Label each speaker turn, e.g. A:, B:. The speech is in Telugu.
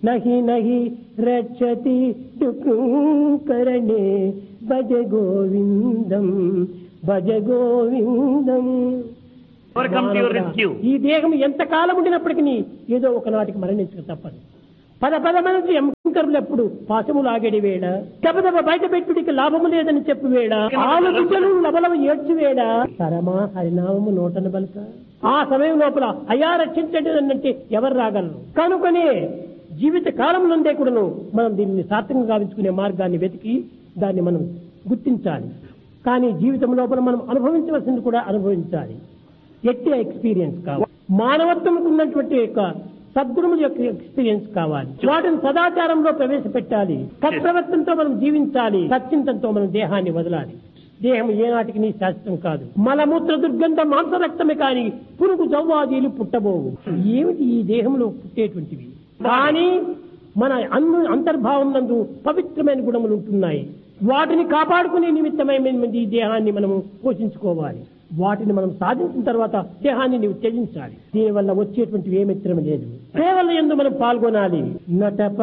A: నహి నహి రక్షతి కరణే భజ గోవిందం భజ గోవిందం
B: Overcome to your
A: మానవుడా,
B: rescue.
A: ఈ దేహం ఎంత కాలం ఉండినప్పటికీ ఏదో ఒకనాటికి మరణించక తప్పదు పద పదమంది ఎంకరులు ఎప్పుడు పాశము లాగడి వేళ దెబ్బదెబ్బ బయట పెట్టుడికి లాభము లేదని చెప్పు వేళ ఆలు బిడ్డలు లబలవ ఏడ్చి వేళ తరమా హరినామము నోటన బలక ఆ సమయం లోపల అయ్యా రక్షించండి అన్నంటే ఎవరు రాగలరు కనుకనే జీవిత కాలం నుండే కూడాను మనం దీన్ని సార్థకంగా గావించుకునే మార్గాన్ని వెతికి దాన్ని మనం గుర్తించాలి కానీ జీవితం లోపల మనం అనుభవించవలసింది కూడా అనుభవించాలి ఎట్టి ఎక్స్పీరియన్స్ కావాలి మానవత్వం ఉన్నటువంటి యొక్క సద్గుణముల యొక్క ఎక్స్పీరియన్స్ కావాలి వాటిని సదాచారంలో ప్రవేశపెట్టాలి సత్ప్రవర్తనతో మనం జీవించాలి సచ్చింతంతో మనం దేహాన్ని వదలాలి దేహం ఏనాటికి నీ శాశ్వతం కాదు మలమూత్ర దుర్గంధ మాంసరక్తమే కాని పురుగు జవ్వాదీలు పుట్టబోవు ఏమిటి ఈ దేహంలో పుట్టేటువంటివి కానీ మన అన్ను అంతర్భావం నందు పవిత్రమైన గుణములు ఉంటున్నాయి వాటిని కాపాడుకునే నిమిత్తమై మేము ఈ దేహాన్ని మనము పోషించుకోవాలి వాటిని మనం సాధించిన తర్వాత దేహాన్ని నీవు త్యజించాలి దీనివల్ల వచ్చేటువంటి ఏ మిత్రం లేదు కేవలం ఎందు మనం పాల్గొనాలి నట